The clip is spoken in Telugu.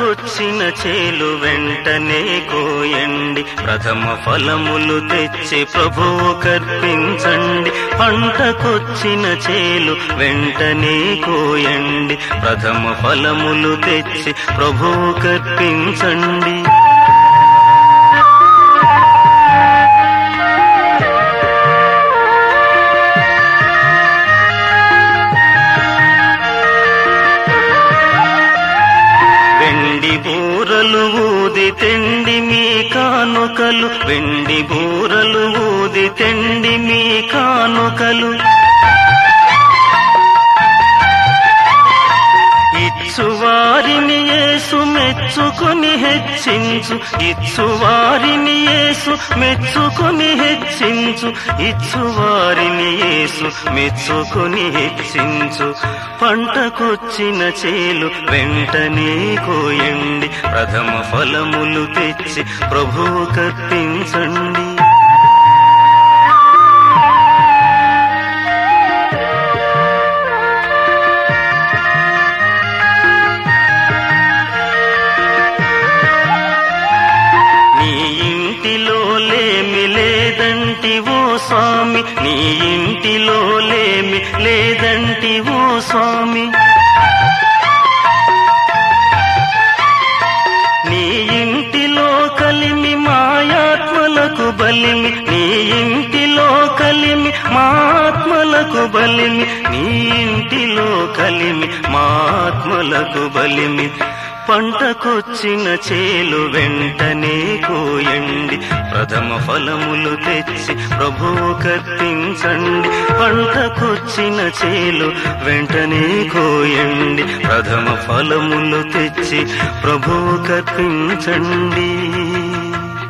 పంటకొచ్చిన చేలు వెంటనే కోయండి ప్రథమ ఫలములు తెచ్చి ప్రభువు కర్పించండి పంటకొచ్చిన చేలు వెంటనే కోయండి ప్రథమ ఫలములు తెచ్చి ప్రభువు కర్పించండి వెండి బూరలు ఊది తెండి మీ కానుకలు వెండి బూరలు ఊది తెండి మీ కానుకలు ఇచ్చువారిని యేసు మెచ్చుకొని హెచ్చించు ఇచ్చువారిని యేసు మెచ్చుకొని హెచ్చించు ఇచ్చువారిని యేసు మెచ్చుకొని హెచ్చించు పంటకొచ్చిన చేలు వెంటనే కోయండి ప్రథమ ఫలములు తెచ్చి ప్రభువు కర్పించండి నీ ఇంటిలో లేమి లేదంటి ఓ స్వామి నీ ఇంటిలో లేమి లేదంటి ఓ స్వామి నీ ఇంటిలో కలిమి మాయాత్మలకు బలిమి నీ ఇంటిలో కలిమి మాత్మలకు బలిమి నీ ఇంటిలో కలిమి మాత్మలకు బలిమి పంటకొచ్చిన చేలు వెంటనే కోయండి ప్రథమ ఫలములు తెచ్చి ప్రభువు కర్పించండి పంటకొచ్చిన చేలు వెంటనే కోయండి ప్రథమ ఫలములు తెచ్చి ప్రభువు కర్పించండి